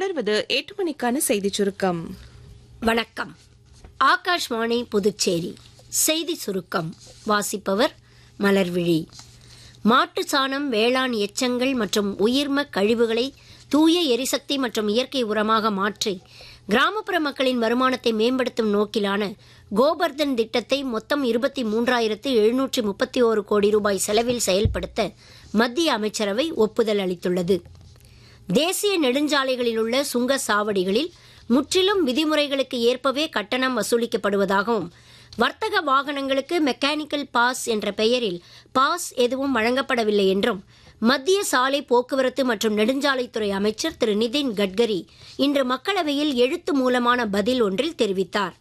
தொடர்வது எட்டு மணிக்கான செய்திச் சுருக்கம் வணக்கம் ஆகாஷ்வாணி புதுச்சேரி செய்தி சுருக்கம் வாசிப்பவர் மலர்விழி மாட்டு சாணம் வேளாண் எச்சங்கள் மற்றும் உயிர்ம கழிவுகளை தூய எரிசக்தி மற்றும் இயற்கை உரமாக மாற்றி கிராமப்புற மக்களின் வருமானத்தை மேம்படுத்தும் நோக்கிலான கோபர்தன் திட்டத்தை மொத்தம் இருபத்தி மூன்றாயிரத்து எழுநூற்றி முப்பத்தி ஓரு கோடி ரூபாய் செலவில் செயல்படுத்த மத்திய அமைச்சரவை ஒப்புதல் அளித்துள்ளது தேசிய நெடுஞ்சாலைகளில் உள்ள சுங்க சாவடிகளில் முற்றிலும் விதிமுறைகளுக்கு ஏற்பவே கட்டணம் வசூலிக்கப்படுவதாகவும் வர்த்தக வாகனங்களுக்கு மெக்கானிக்கல் பாஸ் என்ற பெயரில் பாஸ் எதுவும் வழங்கப்படவில்லை என்றும் மத்திய சாலை போக்குவரத்து மற்றும் நெடுஞ்சாலைத்துறை அமைச்சர் திரு நிதின் கட்கரி இன்று மக்களவையில் எழுத்து மூலமான பதில் ஒன்றில் தெரிவித்தார்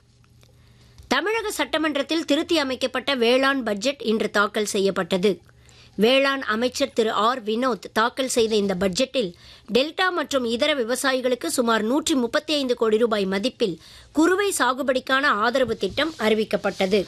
தமிழக சட்டமன்றத்தில் திருத்தி அமைக்கப்பட்ட வேளாண் பட்ஜெட் இன்று தாக்கல் செய்யப்பட்டது வேளாண் அமைச்சர் திரு ஆர் வினோத் தாக்கல் செய்த இந்த பட்ஜெட்டில் டெல்டா மற்றும் இதர விவசாயிகளுக்கு சுமார் நூற்றி முப்பத்தி ஐந்து கோடி ரூபாய் மதிப்பில் குறுவை சாகுபடிக்கான ஆதரவு திட்டம் அறிவிக்கப்பட்டது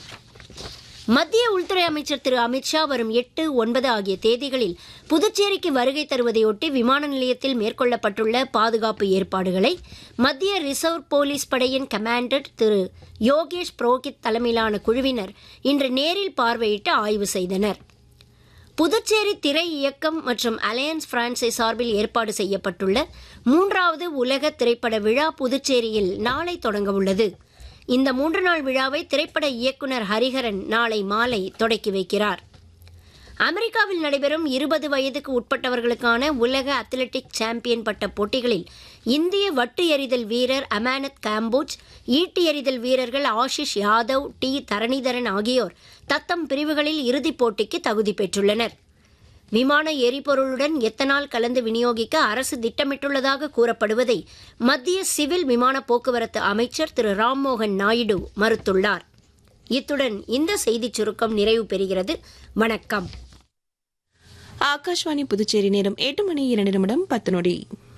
மத்திய உள்துறை அமைச்சர் திரு அமித்ஷா வரும் எட்டு ஒன்பது ஆகிய தேதிகளில் புதுச்சேரிக்கு வருகை தருவதையொட்டி விமான நிலையத்தில் மேற்கொள்ளப்பட்டுள்ள பாதுகாப்பு ஏற்பாடுகளை மத்திய ரிசர்வ் போலீஸ் படையின் கமாண்டர் திரு யோகேஷ் புரோஹித் தலைமையிலான குழுவினர் இன்று நேரில் பார்வையிட்டு ஆய்வு செய்தனர் புதுச்சேரி திரை இயக்கம் மற்றும் அலையன்ஸ் பிரான்சை சார்பில் ஏற்பாடு செய்யப்பட்டுள்ள மூன்றாவது உலக திரைப்பட விழா புதுச்சேரியில் நாளை தொடங்க உள்ளது இந்த மூன்று நாள் விழாவை திரைப்பட இயக்குனர் ஹரிஹரன் நாளை மாலை தொடக்கி வைக்கிறார் அமெரிக்காவில் நடைபெறும் இருபது வயதுக்கு உட்பட்டவர்களுக்கான உலக அத்லெட்டிக் சாம்பியன் பட்ட போட்டிகளில் இந்திய வட்டு எறிதல் வீரர் அமானத் காம்போஜ் ஈட்டி எறிதல் வீரர்கள் ஆஷிஷ் யாதவ் டி தரணிதரன் ஆகியோர் தத்தம் பிரிவுகளில் இறுதிப் போட்டிக்கு தகுதி பெற்றுள்ளனர் விமான எரிபொருளுடன் எத்தனால் கலந்து விநியோகிக்க அரசு திட்டமிட்டுள்ளதாக கூறப்படுவதை மத்திய சிவில் விமான போக்குவரத்து அமைச்சர் திரு ராம்மோகன் நாயுடு மறுத்துள்ளார் இத்துடன் இந்த செய்திச் சுருக்கம் நிறைவு பெறுகிறது வணக்கம் ஆகாஷ்வாணி புதுச்சேரி நேரம் எட்டு மணி இரண்டு நிமிடம் பத்து நொடி